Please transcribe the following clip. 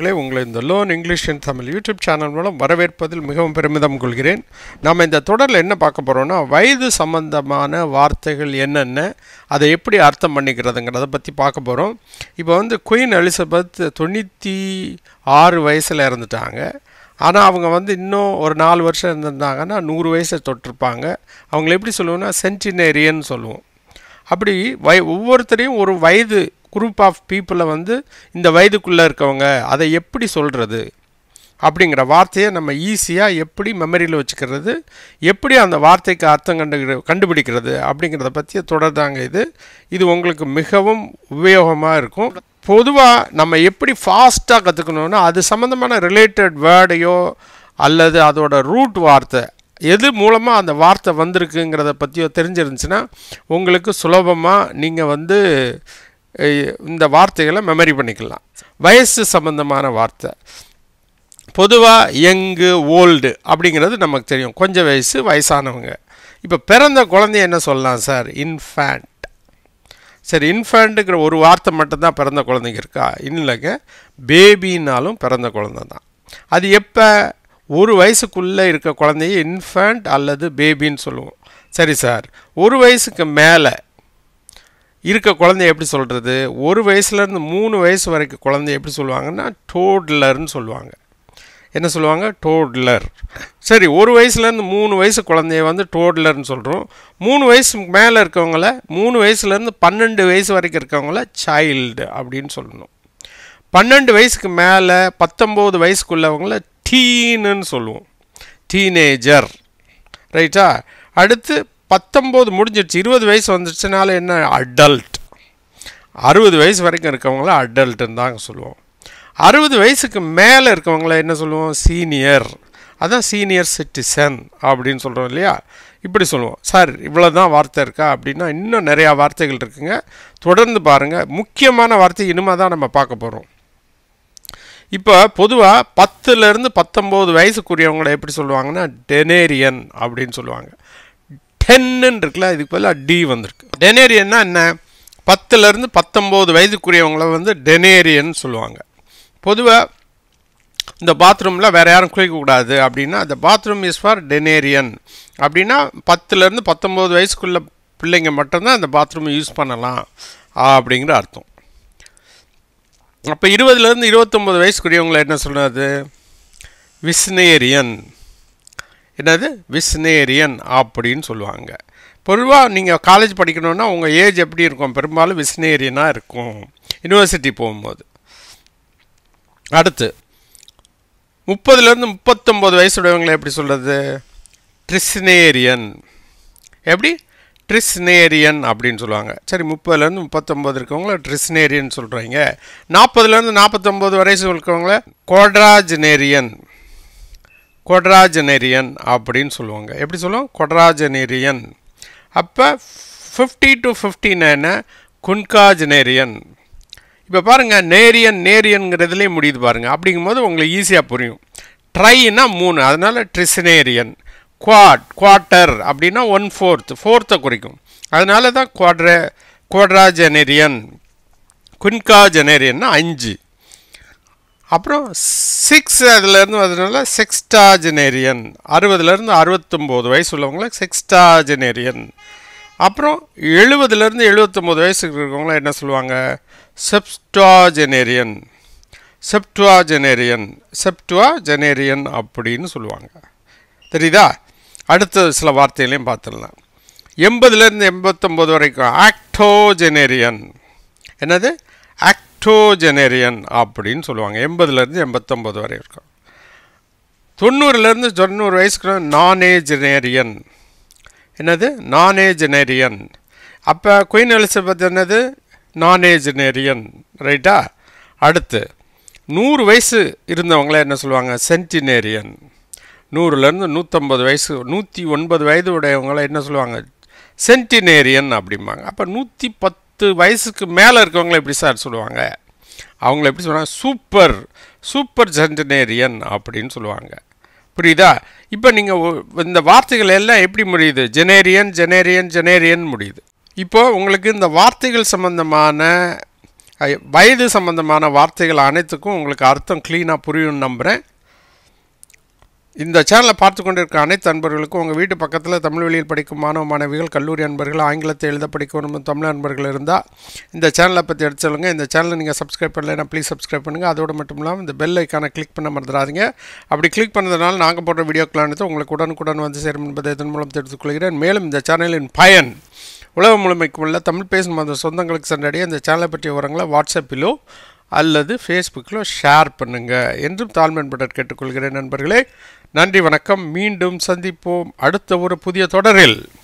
நண்பர்களே உங்களை இந்த learn English in Tamil YouTube channel மூலம் வரவேற்பதில் மிகவும் பெருமிதம் கொள்கிறேன் நாம் இந்த தொடரில் என்ன பார்க்க போகிறோம்னா வயது சம்பந்தமான வார்த்தைகள் என்னென்ன அதை எப்படி அர்த்தம் பண்ணிக்கிறதுங்கிறத பற்றி பார்க்க போகிறோம் இப்போ வந்து குயின் எலிசபெத் தொண்ணூற்றி ஆறு வயசில் இறந்துட்டாங்க ஆனால் அவங்க வந்து இன்னும் ஒரு நாலு வருஷம் இருந்திருந்தாங்கன்னா நூறு வயசை தொட்டிருப்பாங்க அவங்கள எப்படி சொல்லுவோம்னா சென்டினேரியன் சொல்லுவோம் அப்படி வய ஒவ்வொருத்தரையும் ஒரு வயது குரூப் ஆஃப் பீப்புளை வந்து இந்த வயதுக்குள்ளே இருக்கவங்க அதை எப்படி சொல்கிறது அப்படிங்கிற வார்த்தையை நம்ம ஈஸியாக எப்படி மெமரியில் வச்சுக்கிறது எப்படி அந்த வார்த்தைக்கு அர்த்தம் கண்டு கண்டுபிடிக்கிறது அப்படிங்கிறத பற்றிய தொடர்தாங்க இது இது உங்களுக்கு மிகவும் உபயோகமாக இருக்கும் பொதுவாக நம்ம எப்படி ஃபாஸ்ட்டாக கற்றுக்கணுன்னா அது சம்மந்தமான ரிலேட்டட் வேர்டையோ அல்லது அதோட ரூட் வார்த்தை எது மூலமாக அந்த வார்த்தை வந்திருக்குங்கிறத பற்றியோ தெரிஞ்சிருந்துச்சுன்னா உங்களுக்கு சுலபமாக நீங்கள் வந்து அஹ், இந்த வார்த்தைகளை மெமரி பண்ணிக்கலாம் வயசு சம்பந்தமான வார்த்தை பொதுவாக யங்கு ஓல்டு அப்படிங்கிறது நமக்கு தெரியும் கொஞ்சம் வயசு வயசானவங்க இப்போ பிறந்த குழந்தைய என்ன சொல்லலாம் சார் இன்ஃபேண்ட் சரி இன்ஃபேண்ட்டுங்கிற ஒரு வார்த்தை மட்டும்தான் பிறந்த குழந்தைங்க இருக்கா இல்லைங்க பேபின்னாலும் பிறந்த குழந்தை தான் அது எப்போ ஒரு வயசுக்குள்ளே இருக்க குழந்தைய இன்ஃபேண்ட் அல்லது பேபின்னு சொல்லுவோம் சரி சார் ஒரு வயசுக்கு மேலே இருக்க குழந்தைய எப்படி சொல்கிறது ஒரு வயசுலேருந்து மூணு வயசு வரைக்கும் குழந்தைய எப்படி சொல்லுவாங்கன்னா டோட்லர்னு சொல்லுவாங்க என்ன சொல்லுவாங்க டோட்லர் சரி ஒரு வயசுலேருந்து மூணு வயசு குழந்தைய வந்து டோட்லர்னு சொல்கிறோம் மூணு வயசுக்கு மேலே இருக்கவங்கள மூணு வயசுலேருந்து பன்னெண்டு வயசு வரைக்கும் இருக்கவங்கள சைல்டு அப்படின்னு சொல்லணும் பன்னெண்டு வயசுக்கு மேலே பத்தொம்போது வயசுக்குள்ளவங்கள டீனுன்னு சொல்லுவோம் டீனேஜர் ரைட்டா அடுத்து பத்தொம்போது முடிஞ்சிடுச்சு இருபது வயசு வந்துடுச்சுனால என்ன அடல்ட் அறுபது வயசு வரைக்கும் இருக்கவங்கள அடல்ட்டுன்னு தாங்க சொல்லுவோம் அறுபது வயசுக்கு மேலே இருக்கவங்கள என்ன சொல்லுவோம் சீனியர் அதான் சீனியர் சிட்டிசன் அப்படின்னு சொல்கிறோம் இல்லையா இப்படி சொல்லுவோம் சார் இவ்வளோ தான் வார்த்தை இருக்கா அப்படின்னா இன்னும் நிறையா வார்த்தைகள் இருக்குங்க தொடர்ந்து பாருங்கள் முக்கியமான வார்த்தை இனிமே தான் நம்ம பார்க்க போகிறோம் இப்போ பொதுவாக பத்துலேருந்து பத்தொம்போது வயசுக்குரியவங்கள எப்படி சொல்லுவாங்கன்னா டெனேரியன் அப்படின்னு சொல்லுவாங்க டென்னு இருக்குல்ல இதுக்கு பதிலாக டி வந்திருக்கு டெனேரியன்னா என்ன பத்துலேருந்து பத்தொம்போது வயதுக்குரியவங்கள வந்து டெனேரியன் சொல்லுவாங்க பொதுவாக இந்த பாத்ரூமில் வேறு யாரும் குளிக்கக்கூடாது அப்படின்னா அந்த பாத்ரூம் இஸ் ஃபார் டெனேரியன் அப்படின்னா பத்துலேருந்து பத்தொம்போது வயசுக்குள்ள பிள்ளைங்க மட்டும்தான் அந்த பாத்ரூம் யூஸ் பண்ணலாம் அப்படிங்கிற அர்த்தம் அப்போ இருபதுலேருந்து இருபத்தொம்போது வயசுக்குரியவங்கள என்ன சொல்கிறது விஸ்னேரியன் என்னது விஸ்னேரியன் அப்படின்னு சொல்லுவாங்க பொதுவாக நீங்கள் காலேஜ் படிக்கணுன்னா உங்கள் ஏஜ் எப்படி இருக்கும் பெரும்பாலும் விஸ்னேரியனாக இருக்கும் யூனிவர்சிட்டி போகும்போது அடுத்து முப்பதுலேருந்து முப்பத்தொம்போது வயசுடையவங்களை எப்படி சொல்கிறது ட்ரிஸ்னேரியன் எப்படி ட்ரிஸ்னேரியன் அப்படின்னு சொல்லுவாங்க சரி முப்பதுலேருந்து முப்பத்தொம்போது இருக்கவங்கள ட்ரிஸ்னேரியன் சொல்கிறீங்க நாற்பதுலேருந்து நாற்பத்தொம்போது வயசு இருக்கவங்கள கோட்ராஜினேரியன் கொட்ராஜனேரியன் அப்படின்னு சொல்லுவாங்க எப்படி சொல்லுவோம் கொட்ராஜனேரியன் அப்போ fifty to fifty nine quinquagenarian இப்போ பாருங்கள் நேரியன் நேரியன்கிறதுலேயே முடியுது பாருங்கள் அப்படிங்கும்போது உங்களுக்கு ஈஸியாக புரியும் ட்ரைனா மூணு அதனால் ட்ரிஸ்னேரியன் குவாட் குவார்ட்டர் அப்படின்னா ஒன் ஃபோர்த் ஃபோர்த்தை குறிக்கும் அதனால தான் குவாட்ர குவாட்ராஜனேரியன் குன்காஜனேரியன்னா அஞ்சு அப்புறம் சிக்ஸ் அதுலேருந்து அதனால செக்ஸ்டாஜனேரியன் அறுபதுலேருந்து அறுபத்தொம்போது வயசு உள்ளவங்கள செக்ஸ்டாஜனேரியன் அப்புறம் எழுபதுலேருந்து எழுபத்தொம்போது வயசுக்கு இருக்கவங்கள என்ன சொல்லுவாங்க செப்டாஜனேரியன் செப்டுவாஜனேரியன் செப்டுவாஜனேரியன் அப்படின்னு சொல்லுவாங்க தெரியுதா அடுத்த சில வார்த்தைகளையும் பார்த்துடலாம் எண்பதுலேருந்து எண்பத்தொம்போது வரைக்கும் ஆக்டோஜெனேரியன் என்னது ஆக்டோஜெனேரியன் அப்படின்னு சொல்லுவாங்க எண்பதுலேருந்து எண்பத்தொம்போது வரை இருக்கும் தொண்ணூறுலேருந்து தொண்ணூறு வயசுக்கு நானேஜெனேரியன் என்னது நானேஜெனேரியன் அப்போ குயின் எலிசபெத் என்னது நானேஜெனேரியன் ரைட்டா அடுத்து நூறு வயசு இருந்தவங்கள என்ன சொல்லுவாங்க சென்டினேரியன் நூறுலேருந்து நூற்றம்பது வயசு நூற்றி ஒன்பது வயது உடையவங்கள என்ன சொல்லுவாங்க சென்டினேரியன் அப்படிம்பாங்க அப்போ நூற்றி பத்து வயசுக்கு மேலே இருக்கவங்கள எப்படி சார் சொல்லுவாங்க அவங்கள எப்படி சொல்லுவாங்க சூப்பர் சூப்பர் சென்டினேரியன் அப்படின்னு சொல்லுவாங்க புரியுதா இப்போ நீங்கள் இந்த வார்த்தைகள் எல்லாம் எப்படி முடியுது ஜெனேரியன் ஜெனேரியன் ஜெனேரியன் முடியுது இப்போ உங்களுக்கு இந்த வார்த்தைகள் சம்பந்தமான அஹ், வயது சம்பந்தமான வார்த்தைகள் அனைத்துக்கும் உங்களுக்கு அர்த்தம் க்ளீனாக புரியும்னு நம்புகிறேன் இந்த சேனலை பார்த்து கொண்டிருக்க அனைத்து அன்பர்களுக்கும் உங்கள் வீட்டு பக்கத்தில் தமிழ் வழியில் படிக்கும் மாணவ மாணவிகள் கல்லூரி அன்பர்கள் ஆங்கிலத்தை எழுத படிக்கும் தமிழ் அன்பர்கள் இருந்தால் இந்த சேனலை பற்றி எடுத்து சொல்லுங்கள் இந்த சேனலை நீங்கள் சப்ஸ்கிரைப் பண்ணலைன்னா ப்ளீஸ் சப்ஸ்கிரைப் பண்ணுங்கள் அதோடு மட்டும் இல்லாமல் இந்த பெல் ஐக்கானை கிளிக் பண்ண மறந்துடாதீங்க அப்படி கிளிக் பண்ணதுனால நாங்கள் போடுற வீடியோக்களானது உங்களுக்கு உடனுக்குடன் வந்து சேரும் என்பதை இதன் மூலம் தெரிவித்துக் கொள்கிறேன் மேலும் இந்த சேனலின் பயன் உலகம் முழுமைக்கு உள்ள தமிழ் பேசும் அந்த சொந்தங்களுக்கு சென்றடைய இந்த சேனலை பற்றிய விவரங்களை வாட்ஸ்அப்பிலோ அல்லது ஃபேஸ்புக்கிலோ ஷேர் பண்ணுங்கள் என்றும் தாழ்மைன்பட்டர் கேட்டுக்கொள்கிறேன் நண்பர்களே நன்றி வணக்கம் மீண்டும் சந்திப்போம் அடுத்த ஒரு புதிய தொடரில்